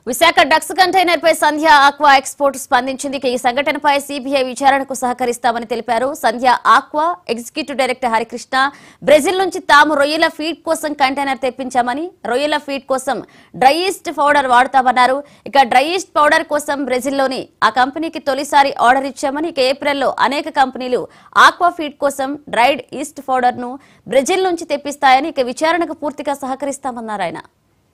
Visakha drugs container పై Sandhya Aqua Export స్పందించింది ఇక ఈ సంఘటనపై సిబిఐ విచారణకు సహకరిస్తామని తెలిపారు Sandhya Aqua executive director Harikrishna Brazil నుంచి తాము రొయ్యల ఫీడ్ కోసం కంటైనర్ తెప్పించామని రొయ్యల ఫీడ్ కోసం డ్రై ఈస్ట్ పౌడర్ వాడతామన్నారు ఇక డ్రై ఈస్ట్ పౌడర్ కోసం బ్రెజిల్లోని ఆ కంపెనీకి తొలిసారి ఆర్డర్ ఇచ్చామని ఇక ఏప్రిల్లో అనేక కంపెనీలు ఆక్వా ఫీడ్ కోసం డ్రైడ్ ఈస్ట్ పౌడర్ ను బ్రెజిల్ నుంచి తెప్పిస్తాయని ఇక విచారణకు పూర్తిగా సహకరిస్తామన్నారు ఆయన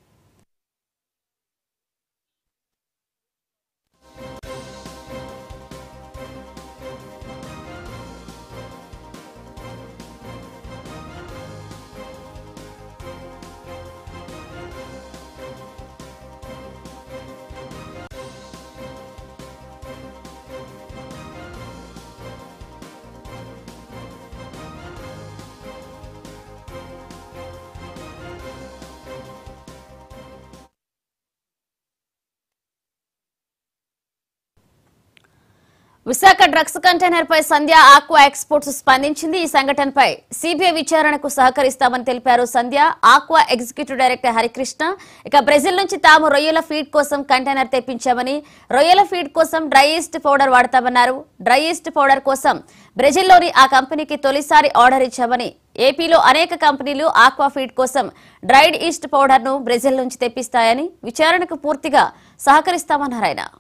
విశాఖ డ్రగ్స్ కంటైనర్ పై సంధ్య ఆక్వా ఎక్స్పోర్ట్స్ స్పందించింది ఈ సంఘటనపై సిబిఐ విచారణకు సహకరిస్తామని తెలిపారు Sandhya Aqua executive director Harikrishna ఇక బ్రెజిల్ నుంచి తాము రొయ్యల ఫీడ్ కోసం కంటైనర్ తెప్పించామని రొయ్యల ఫీడ్ కోసం డ్రై ఈస్ట్ పౌడర్ వాడతామన్నారు డ్రై ఈస్ట్ పౌడర్ కోసం బ్రెజిల్లోని ఆ కంపెనీకి తొలిసారి ఆర్డర్ ఇచ్చామని ఏపీలో అనేక కంపెనీలు ఆక్వా ఫీడ్ కోసం డ్రైడ్ ఈస్ట్ పౌడర్ ను బ్రెజిల్ నుంచి తెప్పిస్తాయని విచారణకు పూర్తిగా సహకరిస్తామన్నారు ఆయన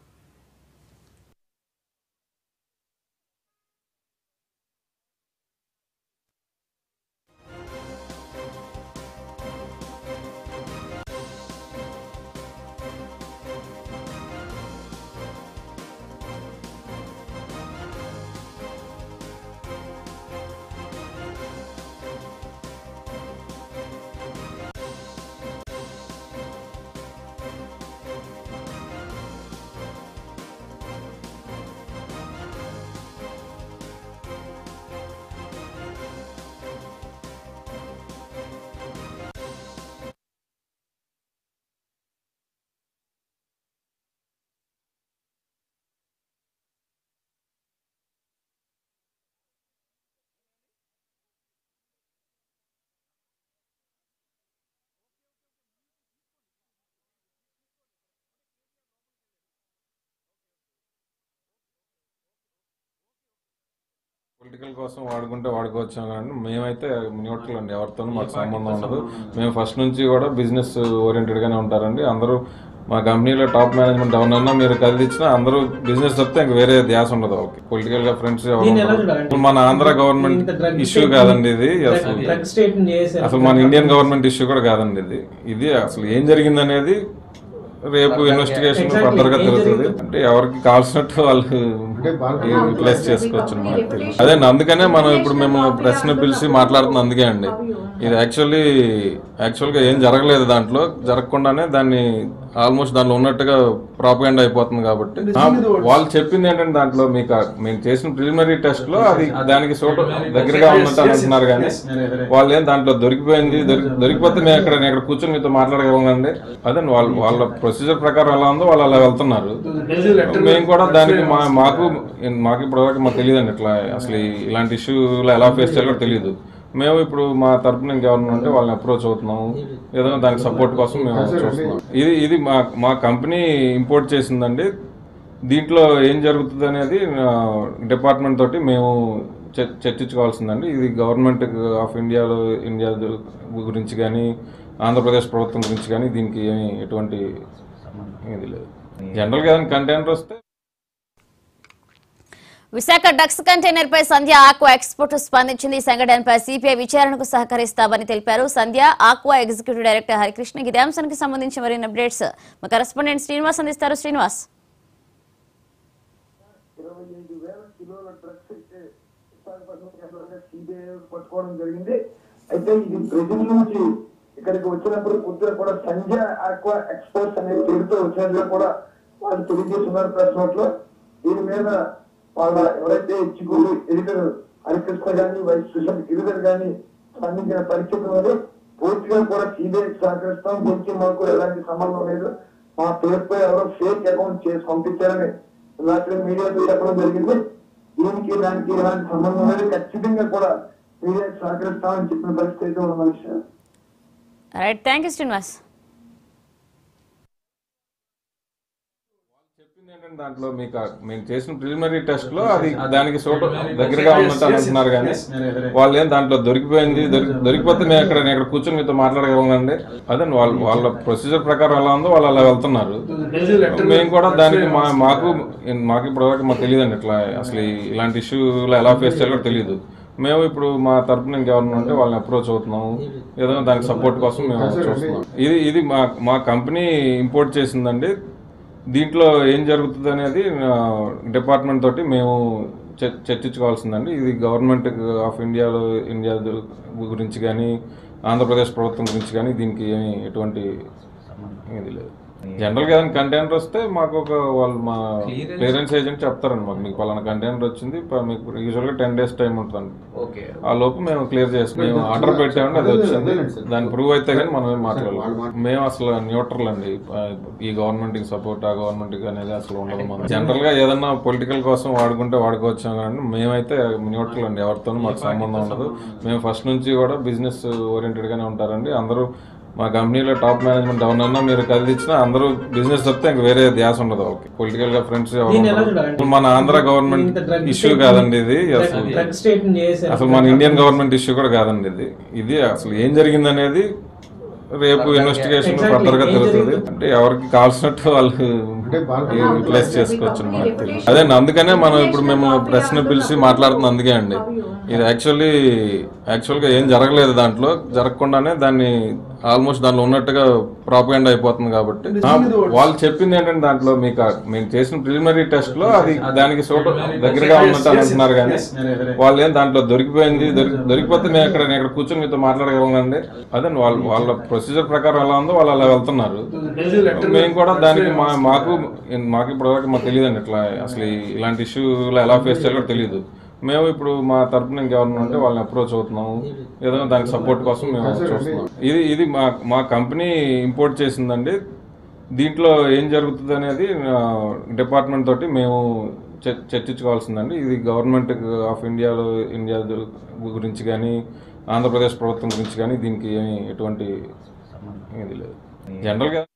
పొలిటికల్ కోసం వాడుకుంటే వాడుకోవచ్చు కానీ మేమైతే న్యూట్రల్ అండి ఎవరితోనూ మాకు సంబంధం ఉండదు మేము ఫస్ట్ నుంచి కూడా బిజినెస్ ఓరియంటెడ్ గానే ఉంటారండి అందరూ మా కంపెనీలో టాప్ మేనేజ్మెంట్ ఎవరినన్నా మీరు కదిలిచ్చినా అందరూ బిజినెస్ తప్పితే ఇంక వేరే ధ్యాస ఉండదు వాళ్ళకి పొలిటికల్ గా ఫ్రెండ్స్ దీన్ని ఎలా చూడాలండి? మన ఆంధ్ర గవర్నమెంట్ ఇంత drug ఇష్యూ state- కాదండి ఇది అసలు డ్రగ్ స్టేట్ చేశారు అసలు మన ఇండియన్ గవర్నమెంట్ ఇష్యూ కూడా కాదండి ఇది ఇది అసలు ఏం జరిగింది అనేది రేపు ఇన్వెస్టిగేషన్ Exactly. ఫర్దర్ గా ఏం తెలుస్తుంది జరిగింది? అంటే ఎవరికి కావాల్సినట్టు వాళ్ళు యూటిలైజ్ చేసుకోవచ్చు అన్నమాట. అదే అండి, అందుకనే మనం ఇప్పుడు మేము ప్రశ్న పిలిచి మాట్లాడుతుంది అందుకే అండి ఇది యాక్చువల్లీ యాక్చువల్గా ఏం జరగలేదు దాంట్లో జరగకుండానే దాన్ని ఆల్మోస్ట్ దాంట్లో ఉన్నట్టుగా ప్రాపగండా అయిపోతుంది కాబట్టి ఆ, వాళ్ళు చెప్పింది ఏంటంటే దాంట్లో మీకు ఆ- మేము చేసిన ప్రిలిమినరీ టెస్ట్ లో అది దానికి సోట దగ్గరగా ఉన్నట్టు అని అంటున్నారు కానీ వాళ్ళు ఏం దాంట్లో దొరికిపోయింది దొరికి దొరికిపోతే మేము ఇక్కడ నేను ఇక్కడ కూర్చొని మీతో మాట్లాడగలండి అదే వాళ్ళ వాళ్ళ ప్రొసీజర్ ప్రకారం ఎలా ఉందో వాళ్ళు అలా వెళ్తున్నారు మేము కూడా దానికి మా మాకు మాకు ఇప్పటివరకు మాకు తెలియదండి ఇట్లా అసలు ఈ- ఇలాంటి ఇష్యూలో ఎలా ఫేస్ చేయాలో కూడా తెలియదు మేము ఇప్పుడు మా తరపున ఇంకెవరైనా ఉంటే వాళ్ళని అప్రోచ్ అవుతున్నాము ఏదో దానికి సపోర్ట్ కోసం మేము చూస్తున్నాం ఇది ఇది మా మా కంపెనీ ఇంపోర్ట్ చేసిందండి దీంట్లో ఏం జరుగుతుంది అనేది డిపార్ట్మెంట్ తోటి మేము చర్- చర్చించుకోవాల్సిందండి ఇది గవర్నమెంట్ ఆఫ్ ఇండియాలో ఇండియా గురించి కానీ ఆంధ్రప్రదేశ్ ప్రభుత్వం గురించి కానీ దీనికి ఏమి ఎటువంటి ఇది లేదు జనరల్గా ఏదైనా కంటైనర్ వస్తే విశాఖ డ్రగ్స్ కంటైనర్ పై సంధ్య ఆక్వా ఎక్స్పోర్ట్ స్పందించింది ఈ సంఘటనపై సిపిఐ విచారణకు సహకరిస్తామని తెలిపారు Sandhya Aqua executive director Harikrishna ఇదే అంశానికి సంబంధించి మరిన్ని అప్డేట్స్ మా కరెస్పాండెంట్ శ్రీనివాస్ అందిస్తారు శ్రీనివాస్ ఇరవై ఐదు వేల కిలోల డ్రగ్స్ అయితే విశాఖపట్నం కేంద్రంగా సిబిఐ పట్టుకోవడం జరిగింది అయితే ఇది బ్రెజిల్ నుంచి ఇక్కడికి వచ్చినప్పుడు పొద్దున కూడా సంజయ్ ఆక్వా ఎక్స్పోర్ట్స్ అనే పేరుతో వచ్చినట్టుగా కూడా వాళ్ళు తెలియజేస్తున్నారు ప్రెస్ నోట్ లో దీని మీద వాళ్ళ ఎవరైతే ఎగ్జిక్యూటివ్ ఎడిటర్ హరికృష్ణ గాని వైస్ ప్రెసిడెంట్ గిరిధర్ గాని స్పందించిన పరిస్థితి ఉన్నది పూర్తిగా కూడా సిబిఐకి సహకరిస్తాం దీనికి మాకు ఎలాంటి సంబంధం లేదు మా పేరుపై ఎవరో ఫేక్ అకౌంట్ చేసి పంపించారని రాత్రి మీడియాతో చెప్పడం జరిగింది దీనికి దానికి ఎలాంటి సంబంధం లేదు ఖచ్చితంగా కూడా మీడియాకి సహకరిస్తామని చెప్పిన పరిస్థితి అయితే ఉన్న మనిషి రైట్ థ్యాంక్ యూ శ్రీనివాస్ ఏంటంటే దాంట్లో మీకు ఆ- మేము చేసిన ప్రిలిమినరీ టెస్ట్ లో అది దానికి సూట దగ్గరగా ఉన్నట్టు అని అంటున్నారు కానీ వాళ్ళు ఏం దాంట్లో దొరికిపోయింది దొరికి దొరికిపోతే మేము ఇక్కడ నేను ఇక్కడ కూర్చొని మీతో మాట్లాడగలండి అదే వాళ్ళ వాళ్ళ ప్రొసీజర్ ప్రకారం ఎలా ఉందో వాళ్ళు అలా వెళ్తున్నారు మేము కూడా దానికి మా మాకు మాకు ఇప్పటివరకు మాకు తెలియదండి ఇట్లా అసలు ఈ- ఇలాంటి ఇష్యూలో ఎలా ఫేస్ చేయాలో తెలియదు మేము ఇప్పుడు మా తరపున ఇంకెవరైనా ఉంటే వాళ్ళని అప్రోచ్ అవుతున్నాము ఏదో దానికి సపోర్ట్ కోసం మేము చూస్తున్నాం ఇది ఇది మా మా కంపెనీ ఇంపోర్ట్ చేసిందండి దీంట్లో ఏం జరుగుతుంది అనేది డిపార్ట్మెంట్ తోటి మేము చర్- చర్చించుకోవాల్సిందండి ఇది గవర్నమెంట్ ఆఫ్ ఇండియాలో ఇండియా గురించి కానీ ఆంధ్రప్రదేశ్ ప్రభుత్వం గురించి కానీ దీనికి ఏమి ఎటువంటి ఇది లేదు జనరల్ గా ఏదైనా కంటైనర్ వస్తే మాకు ఒక వాళ్ళు మా క్లియరెన్స్ ఏజెంట్ చెప్తారండి మాకు మీకు పలానా కంటైనర్ వచ్చింది ప- మీకు యూజువల్ గా టెన్ డేస్ టైం ఉంటుంది ఓకే ఆ లోపు మేము క్లియర్ చేసి మేము ఆర్డర్ పెట్టామండి అది వచ్చింది దాని ప్రూవ్ అయితే కానీ మనం ఏం మాట్లాడాలి మేము అసలు న్యూట్రల్ అండి ఆ, ఈ గవర్నమెంట్ కి సపోర్ట్ ఆ గవర్నమెంట్ కి అనేది అసలు ఉండదు మనం జనరల్ గా ఏదన్నా పొలిటికల్ కోసం వాడుకుంటే వాడుకోవచ్చు కానీ మేమైతే న్యూట్రల్ అండి ఎవరితోనూ మాకు సంబంధం ఉండదు మేము ఫస్ట్ నుంచి కూడా బిజినెస్ ఓరియంటెడ్ గానే ఉంటారండి అందరూ మా కంపెనీలో టాప్ మేనేజ్మెంట్ ఎవరన్నా మీరు కదిలిచ్చినా అందరూ బిజినెస్ చెప్తే ఇంక వేరే ధ్యాస ఉండదు వాళ్ళకి పొలిటికల్ గా ఫ్రెండ్స్ దీన్ని ఎలా చూడాలి? మన ఆంధ్ర గవర్నమెంట్ ఇంత drug ఇష్యూ state- కాదండి ఇది అసలు డ్రగ్ స్టేట్ చేశారు అసలు మన ఇండియన్ గవర్నమెంట్ ఇష్యూ కూడా కాదండి ఇది ఇది అసలు ఏం జరిగింది అనేది రేపు ఇన్వెస్టిగేషన్ Exactly. ఫర్దర్ గా ఏం తెలుస్తుంది జరిగింది? అంటే ఎవరికి కావాల్సినట్టు వాళ్ళు యూటిలైజ్ చేసుకోవచ్చు అన్నమాట అదే అందుకనే మనం ఇప్పుడు మేము ప్రశ్న పిలిచి మాట్లాడుతున్నాం అందుకే అండి ఇది యాక్చువల్లీ యాక్చువల్గా ఏం జరగలేదు దాంట్లో జరగకుండానే దాన్ని ఆల్మోస్ట్ దాంట్లో ఉన్నట్టుగా ప్రాపగండ్ అయిపోతుంది కాబట్టి ఆ, వాళ్ళు చెప్పింది ఏంటంటే దాంట్లో మీకు ఆ- మేము చేసిన ప్రిలిమినరీ టెస్ట్ లో అది దానికి సూట దగ్గరగా ఉన్నట్టు అని అంటున్నారు కానీ వాళ్ళు ఏం దాంట్లో దొరికిపోయింది దొరికి దొరికిపోతే మేము ఇక్కడ నేను ఇక్కడ కూర్చొని మీతో మాట్లాడగలండి అదే వాళ్ళ వాళ్ళ ప్రొసీజర్ ప్రకారం ఎలా ఉందో వాళ్ళు అలా వెళ్తున్నారు మేము కూడా దానికి మా మాకు మాకు ఇప్పటివరకు మాకు తెలియదండి ఇట్లా అసలు ఈ- ఇలాంటి ఇష్యూలో ఎలా ఫేస్ చేయాలో తెలియదు మేము ఇప్పుడు మా తరపున ఇంకెవరైనా ఉంటే వాళ్ళని అప్రోచ్ అవుతున్నాము ఏదో దానికి సపోర్ట్ కోసం మేము చూస్తున్నాం ఇది ఇది మా మా కంపెనీ ఇంపోర్ట్ చేసిందండి దీంట్లో ఏం జరుగుతుంది అనేది డిపార్ట్మెంట్ తోటి మేము చర్- చర్చించుకోవాల్సిందండి ఇది గవర్నమెంట్ ఆఫ్ ఇండియాలో ఇండియా గురించి కానీ ఆంధ్రప్రదేశ్ ప్రభుత్వం గురించి కానీ దీనికి ఏమి ఎటువంటి ఇది లేదు జనరల్గా